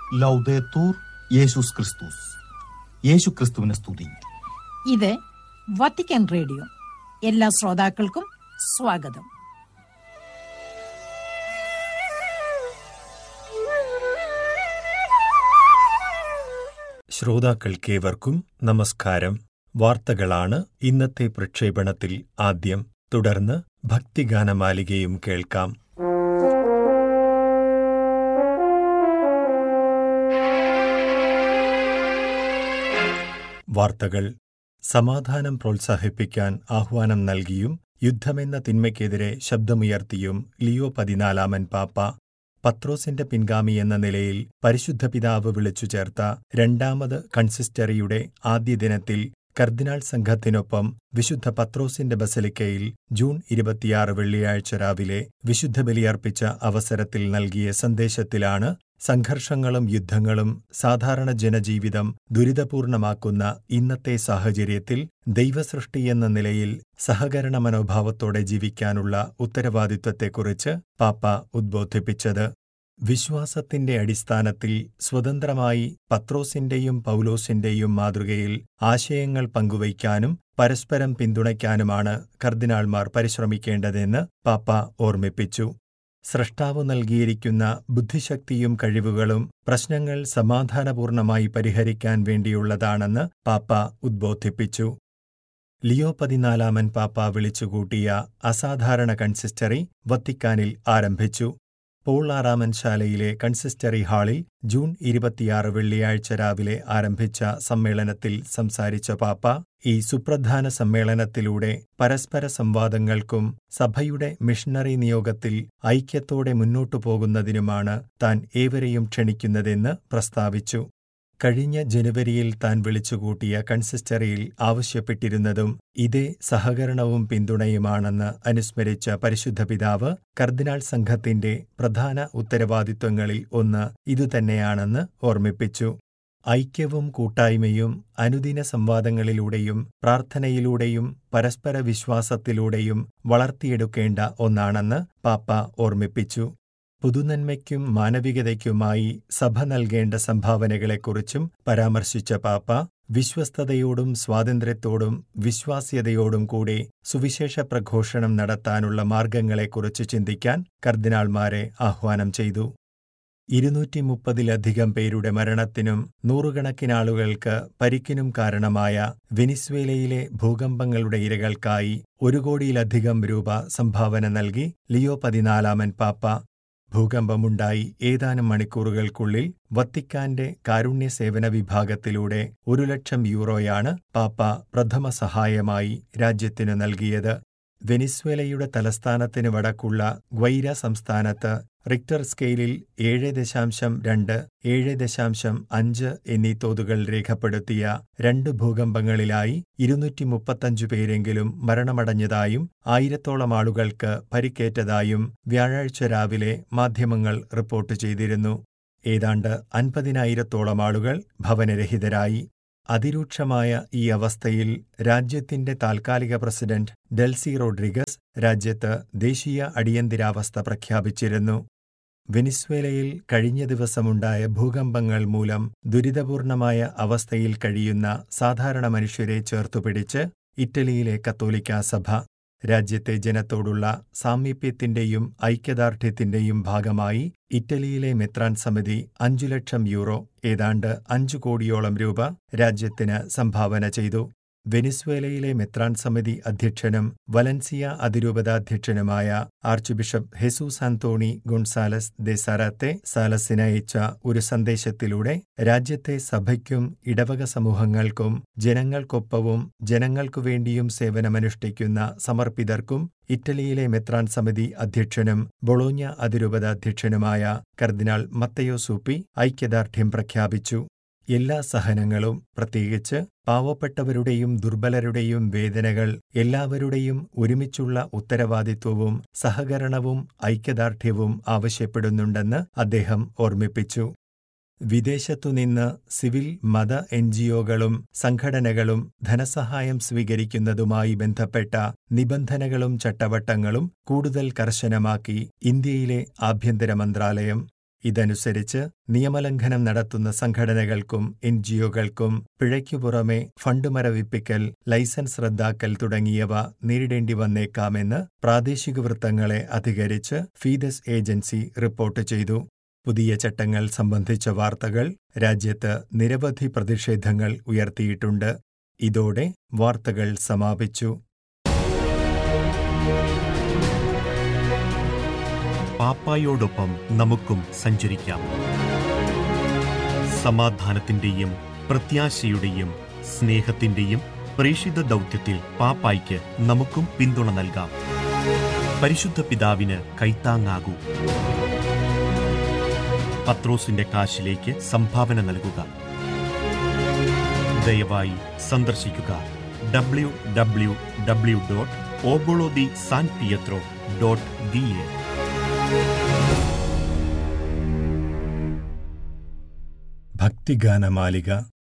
ലൗദേത്തൂർ യേശുസ് ക്രിസ്തുസ് യേശു ക്രിസ്തുവിനെ സ്തുതി ഇത് വത്തിക്കാൻ റേഡിയോ എല്ലാ ശ്രോതാക്കൾക്കും സ്വാഗതം ശ്രോതാക്കൾക്കേവർക്കും നമസ്കാരം വാർത്തകളാണ് ഇന്നത്തെ പ്രക്ഷേപണത്തിൽ ആദ്യം തുടർന്ന് ഭക്തിഗാനമാലികയും കേൾക്കാം വാർത്തകൾ സമാധാനം പ്രോത്സാഹിപ്പിക്കാൻ ആഹ്വാനം നൽകിയും യുദ്ധമെന്ന തിന്മയ്ക്കെതിരെ ശബ്ദമുയർത്തിയും ലിയോ പതിനാലാമൻ പാപ്പ പത്രോസിന്റെ പിൻഗാമി എന്ന നിലയിൽ പരിശുദ്ധ പിതാവ് വിളിച്ചു ചേർത്ത രണ്ടാമത് കൺസിസ്റ്ററിയുടെ ആദ്യ ദിനത്തിൽ കർദിനാൾ സംഘത്തിനൊപ്പം വിശുദ്ധ പത്രോസിന്റെ ബസലിക്കയിൽ ജൂൺ ഇരുപത്തിയാറ് വെള്ളിയാഴ്ച രാവിലെ വിശുദ്ധ ബലിയർപ്പിച്ച അവസരത്തിൽ നൽകിയ സന്ദേശത്തിലാണ് സംഘർഷങ്ങളും യുദ്ധങ്ങളും സാധാരണ ജനജീവിതം ദുരിതപൂർണമാക്കുന്ന ഇന്നത്തെ സാഹചര്യത്തിൽ ദൈവസൃഷ്ടി എന്ന നിലയിൽ സഹകരണ മനോഭാവത്തോടെ ജീവിക്കാനുള്ള ഉത്തരവാദിത്വത്തെക്കുറിച്ച് പാപ്പ ഉദ്ബോധിപ്പിച്ചത് വിശ്വാസത്തിന്റെ അടിസ്ഥാനത്തിൽ സ്വതന്ത്രമായി പത്രോസിന്റെയും പൗലോസിന്റെയും മാതൃകയിൽ ആശയങ്ങൾ പങ്കുവയ്ക്കാനും പരസ്പരം പിന്തുണയ്ക്കാനുമാണ് കർദിനാൾമാർ പരിശ്രമിക്കേണ്ടതെന്ന് പാപ്പ ഓർമ്മിപ്പിച്ചു സ്രഷ്ടാവ് നൽകിയിരിക്കുന്ന ബുദ്ധിശക്തിയും കഴിവുകളും പ്രശ്നങ്ങൾ സമാധാനപൂർണമായി പരിഹരിക്കാൻ വേണ്ടിയുള്ളതാണെന്ന് പാപ്പ ഉദ്ബോധിപ്പിച്ചു ലിയോ പതിനാലാമൻ പാപ്പ വിളിച്ചുകൂട്ടിയ അസാധാരണ കൺസിസ്റ്ററി വത്തിക്കാനിൽ ആരംഭിച്ചു പോൾ ആറാമൻ ശാലയിലെ കൺസിസ്റ്ററി ഹാളിൽ ജൂൺ ഇരുപത്തിയാറ് വെള്ളിയാഴ്ച രാവിലെ ആരംഭിച്ച സമ്മേളനത്തിൽ സംസാരിച്ച പാപ്പ ഈ സുപ്രധാന സമ്മേളനത്തിലൂടെ പരസ്പര സംവാദങ്ങൾക്കും സഭയുടെ മിഷണറി നിയോഗത്തിൽ ഐക്യത്തോടെ മുന്നോട്ടു പോകുന്നതിനുമാണ് താൻ ഏവരെയും ക്ഷണിക്കുന്നതെന്ന് പ്രസ്താവിച്ചു കഴിഞ്ഞ ജനുവരിയിൽ താൻ വിളിച്ചുകൂട്ടിയ കൺസിസ്റ്ററിയിൽ ആവശ്യപ്പെട്ടിരുന്നതും ഇതേ സഹകരണവും പിന്തുണയുമാണെന്ന് അനുസ്മരിച്ച പരിശുദ്ധ പിതാവ് കർദിനാൾ സംഘത്തിന്റെ പ്രധാന ഉത്തരവാദിത്വങ്ങളിൽ ഒന്ന് ഇതുതന്നെയാണെന്ന് ഓർമ്മിപ്പിച്ചു ഐക്യവും കൂട്ടായ്മയും അനുദിന സംവാദങ്ങളിലൂടെയും പ്രാർത്ഥനയിലൂടെയും പരസ്പര വിശ്വാസത്തിലൂടെയും വളർത്തിയെടുക്കേണ്ട ഒന്നാണെന്ന് പാപ്പ ഓർമ്മിപ്പിച്ചു പുതുനന്മയ്ക്കും മാനവികതയ്ക്കുമായി സഭ നൽകേണ്ട സംഭാവനകളെക്കുറിച്ചും പരാമർശിച്ച പാപ്പ വിശ്വസ്തയോടും സ്വാതന്ത്ര്യത്തോടും വിശ്വാസ്യതയോടും കൂടി സുവിശേഷ പ്രഘോഷണം നടത്താനുള്ള മാർഗങ്ങളെക്കുറിച്ച് ചിന്തിക്കാൻ കർദിനാൾമാരെ ആഹ്വാനം ചെയ്തു ഇരുന്നൂറ്റി മുപ്പതിലധികം പേരുടെ മരണത്തിനും നൂറുകണക്കിനാളുകൾക്ക് പരിക്കിനും കാരണമായ വെനിസ്വേലയിലെ ഭൂകമ്പങ്ങളുടെ ഇരകൾക്കായി ഒരു കോടിയിലധികം രൂപ സംഭാവന നൽകി ലിയോ പതിനാലാമൻ പാപ്പ ഭൂകമ്പമുണ്ടായി ഏതാനും മണിക്കൂറുകൾക്കുള്ളിൽ വത്തിക്കാന്റെ കാരുണ്യ സേവന വിഭാഗത്തിലൂടെ ഒരു ലക്ഷം യൂറോയാണ് പാപ്പ പ്രഥമ സഹായമായി രാജ്യത്തിനു നൽകിയത് വെനിസ്വേലയുടെ തലസ്ഥാനത്തിന് വടക്കുള്ള ഗ്വൈര സംസ്ഥാനത്ത് റിക്ടർ സ്കെയിലിൽ ഏഴ് ദശാംശം രണ്ട് ഏഴ് ദശാംശം അഞ്ച് എന്നീ തോതുകൾ രേഖപ്പെടുത്തിയ രണ്ട് ഭൂകമ്പങ്ങളിലായി ഇരുന്നൂറ്റി മുപ്പത്തഞ്ചു പേരെങ്കിലും മരണമടഞ്ഞതായും ആയിരത്തോളം ആളുകൾക്ക് പരിക്കേറ്റതായും വ്യാഴാഴ്ച രാവിലെ മാധ്യമങ്ങൾ റിപ്പോർട്ട് ചെയ്തിരുന്നു ഏതാണ്ട് അൻപതിനായിരത്തോളം ആളുകൾ ഭവനരഹിതരായി അതിരൂക്ഷമായ ഈ അവസ്ഥയിൽ രാജ്യത്തിന്റെ താൽക്കാലിക പ്രസിഡന്റ് ഡെൽസി റോഡ്രിഗസ് രാജ്യത്ത് ദേശീയ അടിയന്തരാവസ്ഥ പ്രഖ്യാപിച്ചിരുന്നു വെനിസ്വേലയിൽ കഴിഞ്ഞ ദിവസമുണ്ടായ ഭൂകമ്പങ്ങൾ മൂലം ദുരിതപൂർണമായ അവസ്ഥയിൽ കഴിയുന്ന സാധാരണ മനുഷ്യരെ ചേർത്തുപിടിച്ച് ഇറ്റലിയിലെ കത്തോലിക്കാ സഭ രാജ്യത്തെ ജനത്തോടുള്ള സാമീപ്യത്തിന്റെയും ഐക്യദാർഢ്യത്തിന്റെയും ഭാഗമായി ഇറ്റലിയിലെ മെത്രാൻ സമിതി അഞ്ചു ലക്ഷം യൂറോ ഏതാണ്ട് അഞ്ചു കോടിയോളം രൂപ രാജ്യത്തിന് സംഭാവന ചെയ്തു വെനിസ്വേലയിലെ മെത്രാൻ സമിതി അധ്യക്ഷനും വലൻസിയ അതിരൂപതാധ്യക്ഷനുമായ archbishop Jesus Antonio Gonzalez de Zarate സാലസിനയച്ച ഒരു സന്ദേശത്തിലൂടെ രാജ്യത്തെ സഭയ്ക്കും ഇടവക സമൂഹങ്ങൾക്കും ജനങ്ങൾക്കൊപ്പവും ജനങ്ങൾക്കു വേണ്ടിയും സേവനമനുഷ്ഠിക്കുന്ന സമർപ്പിതർക്കും ഇറ്റലിയിലെ മെത്രാൻ സമിതി അധ്യക്ഷനും ബൊളോഞ്ഞ അതിരൂപതാധ്യക്ഷനുമായ കർദിനാൾ മത്തയോ സൂപ്പി ഐക്യദാർഢ്യം പ്രഖ്യാപിച്ചു എല്ലാ സഹനങ്ങളും പ്രത്യേകിച്ച് പാവപ്പെട്ടവരുടെയും ദുർബലരുടെയും വേദനകൾ എല്ലാവരുടെയും ഒരുമിച്ചുള്ള ഉത്തരവാദിത്വവും സഹകരണവും ഐക്യദാർഢ്യവും ആവശ്യപ്പെടുന്നുണ്ടെന്ന് അദ്ദേഹം ഓർമ്മിപ്പിച്ചു വിദേശത്തുനിന്ന് സിവിൽ മത എൻജിഒകളും സംഘടനകളും ധനസഹായം സ്വീകരിക്കുന്നതുമായി ബന്ധപ്പെട്ട നിബന്ധനകളും ചട്ടവട്ടങ്ങളും കൂടുതൽ കർശനമാക്കി ഇന്ത്യയിലെ ആഭ്യന്തര മന്ത്രാലയം ഇതനുസരിച്ച് നിയമലംഘനം നടത്തുന്ന സംഘടനകൾക്കും എൻജിഒകൾക്കും പിഴയ്ക്കു പുറമെ ഫണ്ട് മരവിപ്പിക്കൽ ലൈസൻസ് റദ്ദാക്കൽ തുടങ്ങിയവ നേരിടേണ്ടി വന്നേക്കാമെന്ന് പ്രാദേശിക വൃത്തങ്ങളെ അധികരിച്ച് ഫീഡസ് ഏജൻസി റിപ്പോർട്ട് ചെയ്തു പുതിയ ചട്ടങ്ങൾ സംബന്ധിച്ച വാർത്തകൾ രാജ്യത്ത് നിരവധി പ്രതിഷേധങ്ങൾ ഉയർത്തിയിട്ടുണ്ട് ഇതോടെ വാർത്തകൾ സമാപിച്ചു പാപ്പായോടൊപ്പം നമുക്കും സഞ്ചരിക്കാം സമാധാനത്തിന്റെയും പ്രത്യാശയുടെയും സ്നേഹത്തിന്റെയും പ്രേഷിത ദൗത്യത്തിൽ പാപ്പായ്ക്ക് നമുക്കും പിന്തുണ നൽകാം പരിശുദ്ധ പിതാവിന് കൈത്താങ്ങാകൂ പത്രോസിന്റെ കാശിലേക്ക് സംഭാവന നൽകുക ദയവായി സന്ദർശിക്കുക W W W dot obolo di San Pietro dot D A ഭക്തിഗാനമാലിക